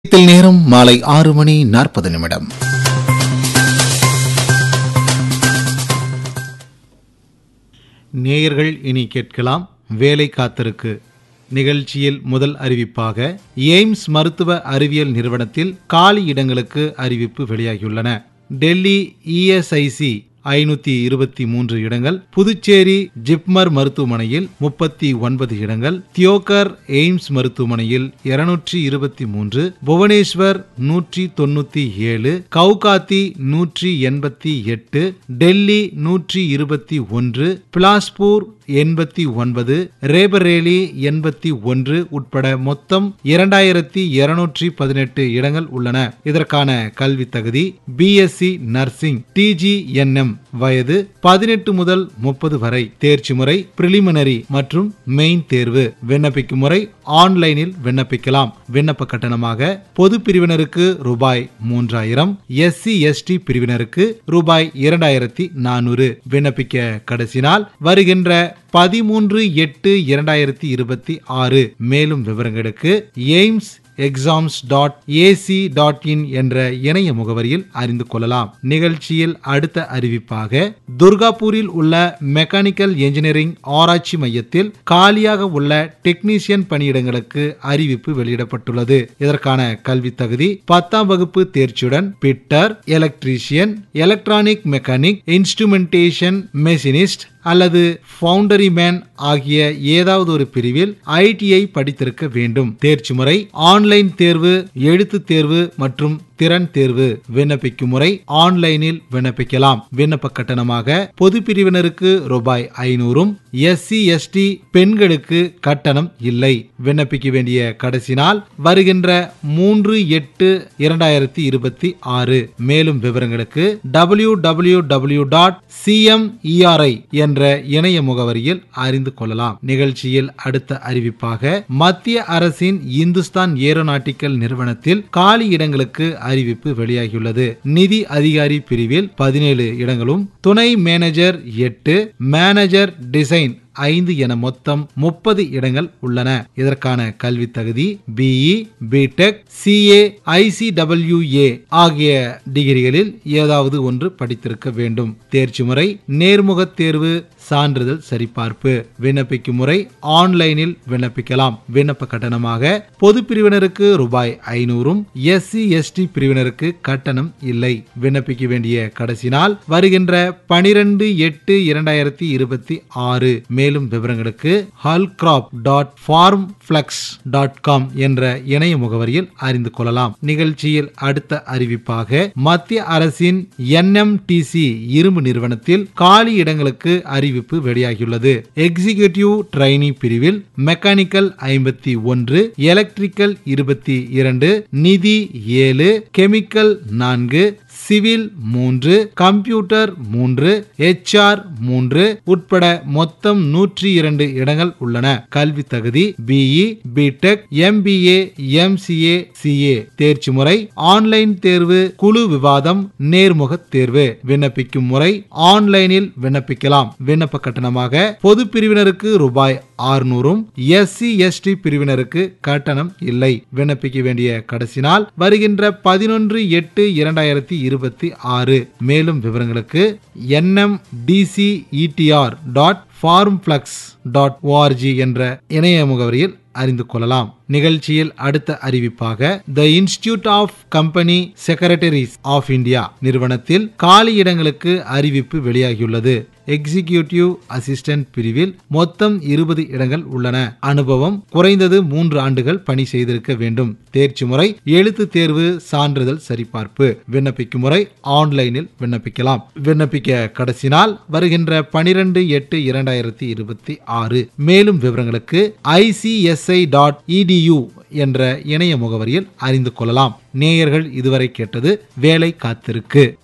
இதில் நேரம் மாலை ஆறு மணி நாற்பது நிமிடம் நேயர்கள் இனி கேட்கலாம் வேலை காத்திருக்கு நிகழ்ச்சியில் முதல் அறிவிப்பாக எய்ம்ஸ் மருத்துவ அறிவியல் நிறுவனத்தில் காலி இடங்களுக்கு அறிவிப்பு வெளியாகியுள்ளன டெல்லி இஎஸ்ஐசி ஐநூத்தி இருபத்தி மூன்று இடங்கள் புதுச்சேரி ஜிப்மர் மருத்துவமனையில் முப்பத்தி ஒன்பது இடங்கள் தியோகர் எய்ம்ஸ் மருத்துவமனையில் இருநூற்றி இருபத்தி மூன்று புவனேஸ்வர் நூற்றி தொண்ணூத்தி ஏழு கவுகாத்தி நூற்றி எண்பத்தி எட்டு டெல்லி நூற்றி இருபத்தி ஒன்று பிலாஸ்பூர் எண்பத்தி ஒன்பது ரேபரேலி எண்பத்தி ஒன்று உட்பட மொத்தம் இரண்டாயிரத்தி இருநூற்றி பதினெட்டு இடங்கள் உள்ளன இதற்கான கல்வி தகுதி பிஎஸ்சி நர்சிங் டிஜிஎன்எம் வயது பதினெட்டு முதல் முப்பது வரை தேர்ச்சி முறை பிரிலிமினரி மற்றும் மெயின் தேர்வு விண்ணப்பிக்கும் முறை ஆன்லைனில் விண்ணப்பிக்கலாம் விண்ணப்ப கட்டணமாக பொது பிரிவினருக்கு ரூபாய் மூன்றாயிரம் எஸ்சி எஸ்டி பிரிவினருக்கு ரூபாய் இரண்டாயிரத்தி நானூறு விண்ணப்பிக்க கடைசி நாள் வருகின்ற பதிமூன்று எட்டு இரண்டாயிரத்தி இருபத்தி ஆறு மேலும் விவரங்களுக்கு AIIMS exams dot AC dot IN என்ற இணைய முகவரியில் அறிந்து கொள்ளலாம் நிகழ்ச்சியில் அடுத்த அறிவிப்பாக துர்காபூரில் உள்ள மெக்கானிக்கல் என்ஜினியரிங் ஆராய்ச்சி மையத்தில் காலியாக உள்ள டெக்னீசியன் பணியிடங்களுக்கு அறிவிப்பு வெளியிடப்பட்டுள்ளது இதற்கான கல்வி தகுதி பத்தாம் வகுப்பு தேர்ச்சியுடன் fitter electrician electronic mechanic instrumentation machinist அல்லது ஃபவுண்டரி மேன் ஆகிய ஏதாவது ஒரு பிரிவில் ஐடிஐ படித்திருக்க வேண்டும் தேர்ச்சி முறை ஆன்லைன் தேர்வு எழுத்து தேர்வு மற்றும் திறன் தேர்வு விண்ணப்பிக்கும் முறை ஆன்லைனில் விண்ணப்பிக்கலாம் விண்ணப்ப கட்டணமாக பொது பிரிவினருக்கு ரூபாய் ஐநூறும் எஸ்சி எஸ்டி பெண்களுக்கு கட்டணம் இல்லை விண்ணப்பிக்க வேண்டிய கடைசி நாள் வருகின்ற மூன்று எட்டு இரண்டாயிரத்தி இருபத்தி ஆறு மேலும் விவரங்களுக்கு W W W dot CMERI என்ற இணைய முகவரியில் அறிந்து கொள்ளலாம் நிகழ்ச்சியில் அடுத்த அறிவிப்பாக மத்திய அரசின் இந்துஸ்தான் ஏரோநாட்டிக்கல் நிறுவனத்தில் காலி இடங்களுக்கு அறிவிப்பு வெளியாகியுள்ளது நிதி அதிகாரி பிரிவில் பதினேழு இடங்களும் துணை மேனேஜர் எட்டு மேனேஜர் டிசைன் ஐந்து என மொத்தம் முப்பது இடங்கள் உள்ளன இதற்கான கல்வி தகுதி பிஇ பிடெக் சிஏ ஐசிடபிள்யூஏ ஆகிய டிகிரிகளில் ஏதாவது ஒன்று படித்திருக்க வேண்டும் தேர்ச்சி முறை நேர்முக தேர்வு சான்றிதழ் சரிபார்ப்பு விண்ணப்பிக்கும் முறை ஆன்லைனில் விண்ணப்பிக்கலாம் விண்ணப்ப கட்டணமாக பொது பிரிவினருக்கு ரூபாய் ஐநூறும் எஸ்சி எஸ்டி பிரிவினருக்கு கட்டணம் இல்லை விண்ணப்பிக்க வேண்டிய கடைசி நாள் வருகின்ற பனிரெண்டு எட்டு இரண்டாயிரத்தி இருபத்தி ஆறு மேலும் விவரங்களுக்கு ஹல்கிராப் dot form flex dot com என்ற இணைய முகவரியில் அறிந்து கொள்ளலாம் நிகழ்ச்சியில் அடுத்த அறிவிப்பாக மத்திய அரசின் என்எம்டிசி இரும்பு நிறுவனத்தில் காலி இடங்களுக்கு அறிவிப்பு வெளியாகியுள்ளது எக்ஸிகியூட்டிவ் ட்ரைனி பிரிவில் மெக்கானிக்கல் ஐம்பத்தி ஒன்று எலக்ட்ரிக்கல் இருபத்தி இரண்டு நிதி ஏழு கெமிக்கல் நான்கு சிவில் மூன்று கம்ப்யூட்டர் மூன்று ஹெச்ஆர் மூன்று உட்பட மொத்தம் நூற்றி இரண்டு இடங்கள் உள்ளன கல்வி தகுதி BE BTech MBA MCA CA தேர்ச்சி முறை ஆன்லைன் தேர்வு குழு விவாதம் நேர்முக தேர்வு விண்ணப்பிக்கும் முறை ஆன்லைனில் விண்ணப்பிக்கலாம் விண்ணப்ப கட்டணமாக பொது பிரிவினருக்கு ரூபாய் ஆறுநூறும் எஸ்சி எஸ்டி பிரிவினருக்கு கட்டணம் இல்லை விண்ணப்பிக்க வேண்டிய கடைசி நாள் வருகின்ற பதினொன்று எட்டு இரண்டாயிரத்தி இருபத்தி ஆறு மேலும் விவரங்களுக்கு NM DCEDR dot formflex dot ORG என்ற இணைய முகவரியில் அறிந்து கொள்ளலாம் நிகழ்ச்சியில் அடுத்த அறிவிப்பாக the institute of company secretaries of India நிறுவனத்தில் காலி இடங்களுக்கு அறிவிப்பு வெளியாகியுள்ளது எக்ஸிகியூட்டிவ் அசிஸ்டன்ட் பிரிவில் மொத்தம் இருபது இடங்கள் உள்ளன அனுபவம் குறைந்தது மூன்று ஆண்டுகள் பணி செய்திருக்க வேண்டும் தேர்ச்சி முறை எழுத்து தேர்வு சான்றிதழ் சரிபார்ப்பு விண்ணப்பிக்கும் முறை ஆன்லைனில் விண்ணப்பிக்கலாம் விண்ணப்பிக்க கடைசி நாள் வருகின்ற பனிரெண்டு எட்டு இரண்டாயிரத்தி இருபத்தி ஆறு மேலும் விவரங்களுக்கு ஐசிஎஸ்ஐ டாட் இடியூ என்ற இணைய முகவரியில் அறிந்து கொள்ளலாம் நேயர்கள் இதுவரை கேட்டது வேலை காத்திருக்கு